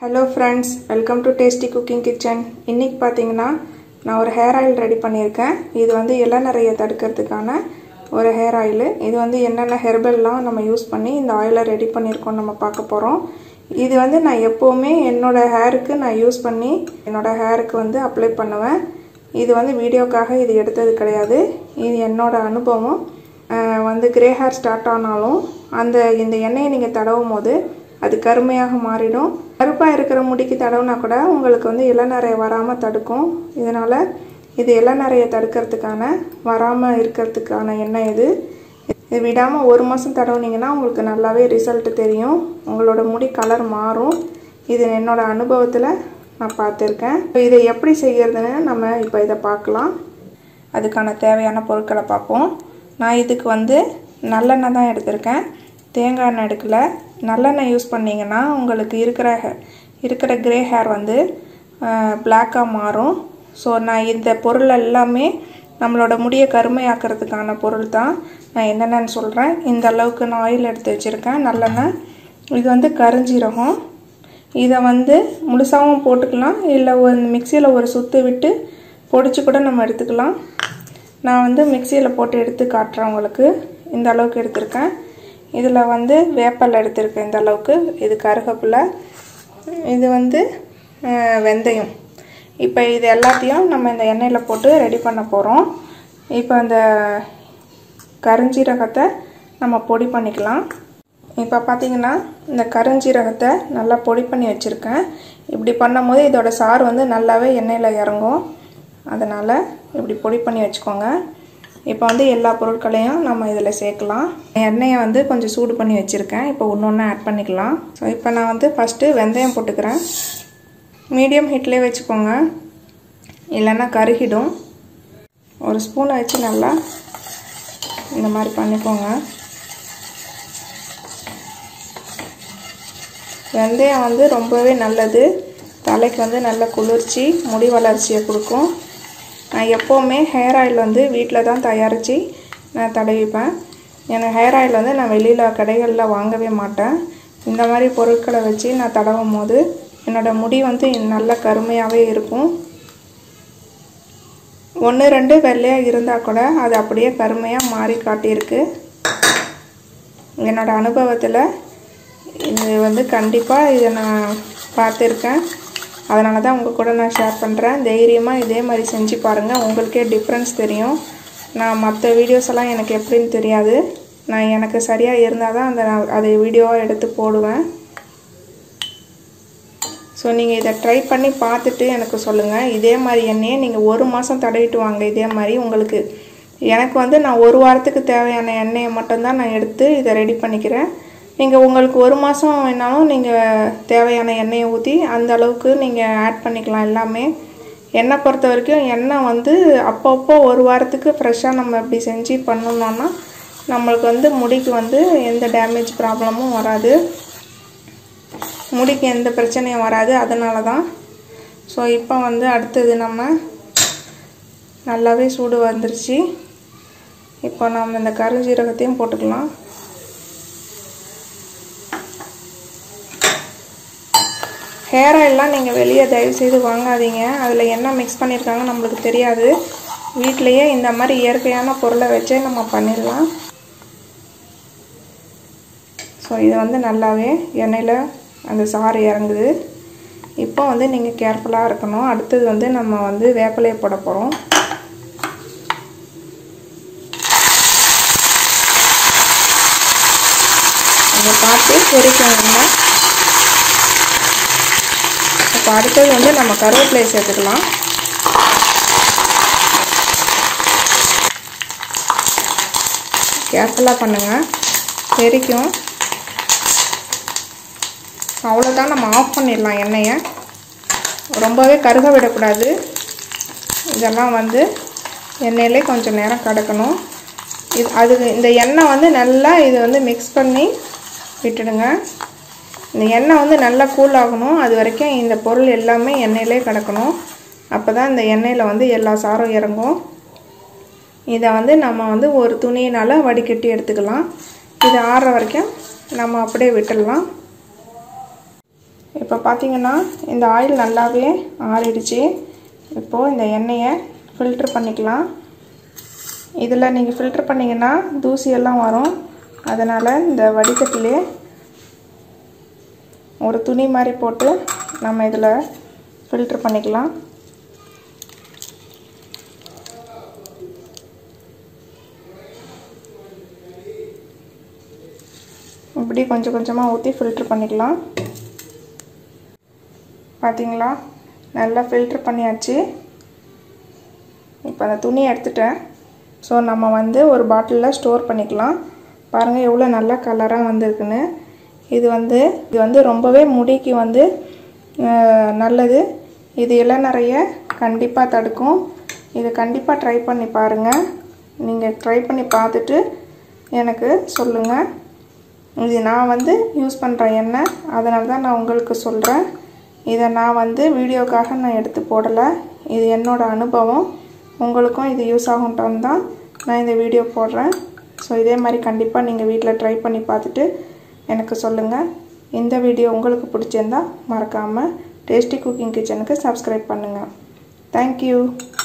hello friends welcome to tasty cooking kitchen இன்றைக்கி பார்த்தீங்கன்னா நான் ஒரு ஹேர் ஆயில் ரெடி பண்ணியிருக்கேன் இது வந்து இளநறையை தடுக்கிறதுக்கான ஒரு ஹேர் ஆயில் இது வந்து என்னென்ன ஹெர்பல்லாம் நம்ம யூஸ் பண்ணி இந்த ஆயிலை ரெடி பண்ணியிருக்கோம் நம்ம பார்க்க போகிறோம் இது வந்து நான் எப்போவுமே என்னோடய ஹேருக்கு நான் யூஸ் பண்ணி என்னோடய ஹேருக்கு வந்து அப்ளை பண்ணுவேன் இது வந்து வீடியோக்காக இது எடுத்தது கிடையாது இது என்னோடய அனுபவம் வந்து கிரே ஹேர் ஸ்டார்ட் ஆனாலும் அந்த இந்த எண்ணெயை நீங்கள் தடவும் போது அது கருமையாக மாறிடும் கருப்பாக இருக்கிற முடிக்கு தடவுனா கூட உங்களுக்கு வந்து இளநரைய வராமல் தடுக்கும் இதனால் இது இளநரையை தடுக்கிறதுக்கான வராமல் இருக்கிறதுக்கான எண்ணெய் இது இது விடாமல் ஒரு மாதம் தடவுனீங்கன்னா உங்களுக்கு நல்லாவே ரிசல்ட் தெரியும் உங்களோட முடி கலர் மாறும் இது என்னோடய அனுபவத்தில் நான் பார்த்துருக்கேன் இதை எப்படி செய்கிறதுன்னு நம்ம இப்போ இதை பார்க்கலாம் அதுக்கான தேவையான பொருட்களை பார்ப்போம் நான் இதுக்கு வந்து நல்லெண்ணெய் தான் எடுத்திருக்கேன் தேங்காய் எண்ணெய் எடுக்கல நல்லெண்ணெய் யூஸ் பண்ணிங்கன்னா உங்களுக்கு இருக்கிற இருக்கிற கிரே ஹேர் வந்து பிளாக்காக மாறும் ஸோ நான் இந்த பொருள் எல்லாமே நம்மளோட முடியை கருமையாக்கிறதுக்கான பொருள் தான் நான் என்னென்னு சொல்கிறேன் இந்த அளவுக்கு நான் ஆயில் எடுத்து வச்சுருக்கேன் நல்லெண்ணெய் இது வந்து கருஞ்சீரகம் இதை வந்து முழுசாகவும் போட்டுக்கலாம் இல்லை ஒரு மிக்சியில் ஒரு சுற்று விட்டு பொடிச்சு கூட நம்ம எடுத்துக்கலாம் நான் வந்து மிக்சியில் போட்டு எடுத்து காட்டுறேன் உங்களுக்கு இந்த அளவுக்கு எடுத்திருக்கேன் இதில் வந்து வேப்பல் எடுத்திருக்கேன் இந்த அளவுக்கு இது கருகப்பில் இது வந்து வெந்தயம் இப்போ இது எல்லாத்தையும் நம்ம இந்த எண்ணெயில் போட்டு ரெடி பண்ண போகிறோம் இப்போ அந்த கருஞ்சீரகத்தை நம்ம பொடி பண்ணிக்கலாம் இப்போ பார்த்தீங்கன்னா இந்த கருஞ்சீரகத்தை நல்லா பொடி பண்ணி வச்சுருக்கேன் இப்படி பண்ணும்போது இதோட சாறு வந்து நல்லாவே எண்ணெயில் இறங்கும் அதனால் இப்படி பொடி பண்ணி வச்சுக்கோங்க இப்போ வந்து எல்லா பொருட்களையும் நம்ம இதில் சேர்க்கலாம் எண்ணெயை வந்து கொஞ்சம் சூடு பண்ணி வச்சுருக்கேன் இப்போ ஒன்று ஒன்று ஆட் பண்ணிக்கலாம் ஸோ இப்போ நான் வந்து ஃபஸ்ட்டு வெந்தயம் போட்டுக்கிறேன் மீடியம் ஹீட்லேயே வச்சுக்கோங்க இல்லைன்னா கருகிடும் ஒரு ஸ்பூனை வச்சு நல்லா இந்த மாதிரி பண்ணிக்கோங்க வெந்தயம் வந்து ரொம்பவே நல்லது தலைக்கு வந்து நல்ல குளிர்ச்சி முடி வளர்ச்சியை கொடுக்கும் நான் எப்போவுமே ஹேர் ஆயில் வந்து வீட்டில் தான் தயாரித்து நான் தடவிப்பேன் எனக்கு ஹேர் ஆயில் வந்து நான் வெளியில் கடைகளில் வாங்கவே மாட்டேன் இந்த மாதிரி பொருட்களை வச்சு நான் தடவும் போது என்னோடய முடி வந்து நல்ல கருமையாகவே இருக்கும் ஒன்று ரெண்டு வெள்ளையாக இருந்தால் கூட அது அப்படியே கருமையாக மாறி காட்டியிருக்கு என்னோடய அனுபவத்தில் இது வந்து கண்டிப்பாக இதை நான் பார்த்துருக்கேன் அதனால தான் உங்கள் கூட நான் ஷேர் பண்ணுறேன் தைரியமாக இதே மாதிரி செஞ்சு பாருங்கள் உங்களுக்கே டிஃப்ரென்ஸ் தெரியும் நான் மற்ற வீடியோஸ் எல்லாம் எனக்கு எப்படின்னு தெரியாது நான் எனக்கு சரியாக இருந்தால் தான் அந்த அதை வீடியோவாக எடுத்து போடுவேன் ஸோ நீங்கள் இதை ட்ரை பண்ணி பார்த்துட்டு எனக்கு சொல்லுங்கள் இதே மாதிரி எண்ணெயை நீங்கள் ஒரு மாதம் தடவிட்டு வாங்க இதே மாதிரி உங்களுக்கு எனக்கு வந்து நான் ஒரு வாரத்துக்கு தேவையான எண்ணெயை மட்டும்தான் நான் எடுத்து இதை ரெடி பண்ணிக்கிறேன் நீங்கள் உங்களுக்கு ஒரு மாதம் வேணாலும் நீங்கள் தேவையான எண்ணெயை ஊற்றி அந்த அளவுக்கு நீங்கள் ஆட் பண்ணிக்கலாம் எல்லாமே எண்ணெய் பொறுத்த வரைக்கும் எண்ணெய் வந்து அப்பப்போ ஒரு வாரத்துக்கு ஃப்ரெஷ்ஷாக நம்ம இப்படி செஞ்சு பண்ணணுன்னா நம்மளுக்கு வந்து முடிக்கு வந்து எந்த டேமேஜ் ப்ராப்ளமும் வராது முடிக்கு எந்த பிரச்சனையும் வராது அதனால தான் ஸோ இப்போ வந்து அடுத்தது நம்ம நல்லாவே சூடு வந்துருச்சு இப்போ நம்ம இந்த கருஞ்சீரகத்தையும் போட்டுக்கலாம் ஹேர் ஆயிலெலாம் நீங்கள் வெளியே தயவுசெய்து வாங்காதீங்க அதில் என்ன மிக்ஸ் பண்ணியிருக்காங்க நம்மளுக்கு தெரியாது வீட்லேயே இந்த மாதிரி இயற்கையான பொருளை வச்சே நம்ம பண்ணிடலாம் ஸோ இது வந்து நல்லாவே எண்ணெயில் அந்த சாறு இறங்குது இப்போ வந்து நீங்கள் கேர்ஃபுல்லாக இருக்கணும் அடுத்தது வந்து நம்ம வந்து வேப்பிலையை போட போகிறோம் அதை பார்த்து பொறிக்கணுங்க இப்போ அடுத்தது வந்து நம்ம கருவேப்பிலையை சேர்த்துக்கலாம் கேர்ஃபுல்லாக பண்ணுங்கள் தெரிக்கும் அவ்வளோதான் நம்ம ஆஃப் பண்ணிடலாம் எண்ணெயை ரொம்பவே கருக விடக்கூடாது இதெல்லாம் வந்து எண்ணெயிலே கொஞ்சம் நேரம் கிடக்கணும் இது அது இந்த எண்ணெய் வந்து நல்லா இது வந்து மிக்ஸ் பண்ணி விட்டுடுங்க இந்த எண்ணெய் வந்து நல்லா கூல் ஆகணும் அது வரைக்கும் இந்த பொருள் எல்லாமே எண்ணெயிலே கிடக்கணும் அப்போ தான் இந்த எண்ணெயில் வந்து எல்லா சாரும் இறங்கும் இதை வந்து நம்ம வந்து ஒரு துணியினால் வடிகட்டி எடுத்துக்கலாம் இது ஆறுற வரைக்கும் நம்ம அப்படியே விட்டுடலாம் இப்போ பார்த்தீங்கன்னா இந்த ஆயில் நல்லாவே ஆறிடுச்சு இப்போது இந்த எண்ணெயை ஃபில்ட்ரு பண்ணிக்கலாம் இதில் நீங்கள் ஃபில்ட்ரு பண்ணிங்கன்னா தூசியெல்லாம் வரும் அதனால் இந்த வடிகட்டிலே ஒரு துணி மாதிரி போட்டு நம்ம இதில் ஃபில்ட்ரு பண்ணிக்கலாம் இப்படி கொஞ்சம் கொஞ்சமாக ஊற்றி ஃபில்ட்ரு பண்ணிக்கலாம் பார்த்தீங்களா நல்லா ஃபில்ட்ரு பண்ணியாச்சு இப்போ அந்த துணியை எடுத்துட்டேன் ஸோ நம்ம வந்து ஒரு பாட்டிலில் ஸ்டோர் பண்ணிக்கலாம் பாருங்கள் எவ்வளோ நல்ல கலராக வந்திருக்குன்னு இது வந்து இது வந்து ரொம்பவே முடிக்கு வந்து நல்லது இது இளநறைய கண்டிப்பாக தடுக்கும் இதை கண்டிப்பாக ட்ரை பண்ணி பாருங்கள் நீங்கள் ட்ரை பண்ணி பார்த்துட்டு எனக்கு சொல்லுங்கள் இது நான் வந்து யூஸ் பண்ணுற எண்ணெய் அதனால தான் நான் உங்களுக்கு சொல்கிறேன் இதை நான் வந்து வீடியோக்காக நான் எடுத்து போடலை இது என்னோடய அனுபவம் உங்களுக்கும் இது யூஸ் ஆகுன்றது தான் நான் இந்த வீடியோ போடுறேன் ஸோ இதே மாதிரி கண்டிப்பாக நீங்கள் வீட்டில் ட்ரை பண்ணி பார்த்துட்டு எனக்கு சொல்லுங்கள் இந்த வீடியோ உங்களுக்கு பிடிச்சிருந்தா மறக்காமல் டேஸ்டி குக்கிங் கிச்சனுக்கு சப்ஸ்கிரைப் பண்ணுங்கள் தேங்க்யூ